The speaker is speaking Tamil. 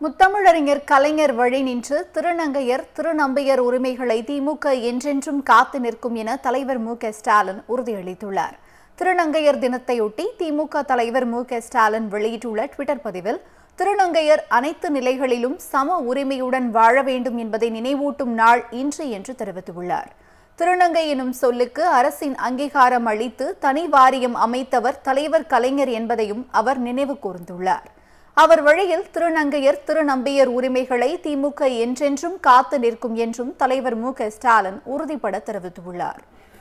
முத்தமிழறிஞர் கலைஞர் வழி நின்று திருநங்கையர் திருநம்பியர் உரிமைகளை திமுக என்றென்றும் காத்து நிற்கும் என தலைவர் மு க ஸ்டாலின் உறுதியளித்துள்ளார் திருநங்கையர் தினத்தையொட்டி திமுக தலைவர் மு க ஸ்டாலின் வெளியிட்டுள்ள ட்விட்டர் பதிவில் திருநங்கையர் அனைத்து நிலைகளிலும் சம உரிமையுடன் வாழ வேண்டும் என்பதை நினைவூட்டும் நாள் இன்று என்று தெரிவித்துள்ளார் திருநங்கை எனும் சொல்லுக்கு அரசின் அங்கீகாரம் அளித்து தனி வாரியம் அமைத்தவர் தலைவர் கலைஞர் என்பதையும் அவர் நினைவு கூர்ந்துள்ளார் அவர் வழியில் திருநங்கையர் திருநம்பியர் உரிமைகளை திமுக என்றென்றும் காத்து நிற்கும் என்றும் தலைவர் மு க ஸ்டாலின் உறுதிபட தெரிவித்துள்ளார்